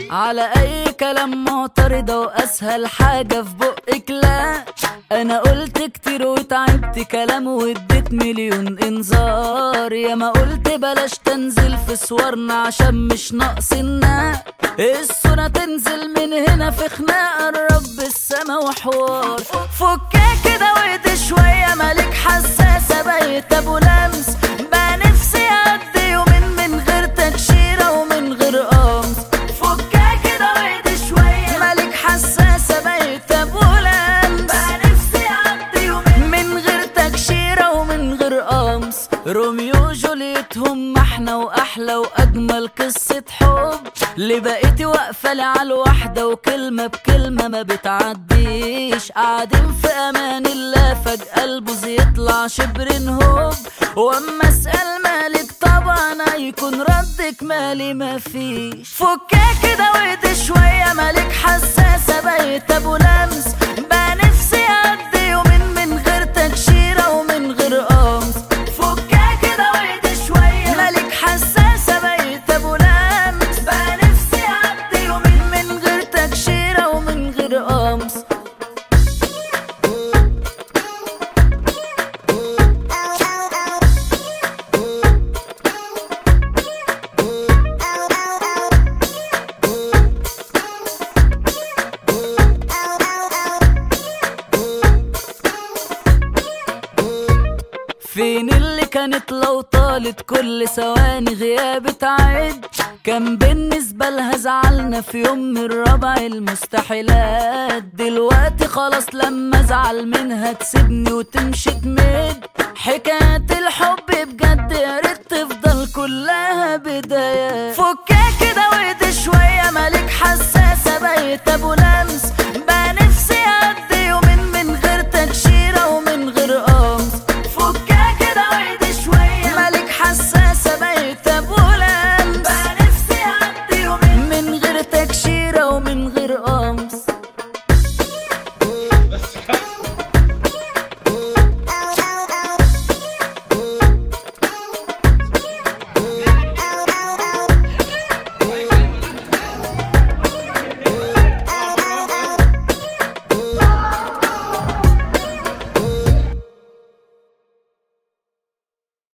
على اي كلام معترضة واسهل حاجة في بقك لا انا قلت كتير وتعبت كلام واديت مليون انذار يا ما قلت بلاش تنزل في صورنا عشان مش ناقصنا الصورة تنزل من هنا في خناقة الرب السما وحوار فكها كده واهدي شوية مالك حساسة بقيت ابو لمس بقى نفسي اقضي يومين من غير تكشيرة ومن غير قمص فكها كده واهدي شوية مالك حساسة بقيت ابو لمس بقى نفسي اقضي يومين من غير تكشيرة ومن غير قمص روميو وجوليت هم احنا واحلى واجمل قصة حب اللي بقيتي واقفة لي على الواحدة وكلمة بكلمة ما بتعديش قاعدين في امان الله فجأة البوز يطلع شبر هوب واما اسأل مالك طبعا هيكون ردك مالي مفيش فكها كده واهدي شوية مالك حساسة بقيت ابو لمس بقى نفسي اقضي يومين من غير تكشيرة ومن غير قمص فكها كده واهدي شوية مالك حساسة بقيت ابو لمس بقى نفسي اقضي يومين من غير تكشيرة ومن غير قمص فين اللي كانت لو طالت كل ثواني غياب تعد كان بالنسبة لها زعلنا في يوم من ربع المستحيلات دلوقتي خلاص لما ازعل منها تسيبني وتمشي تمد حكاية الحب بجد يا ريت تفضل كلها بدايات فكها كده واهدي شوية مالك حساسة بقيت ابو لمس بقى نفسي اقضي يومين من غير تكشيرة ومن غير قمص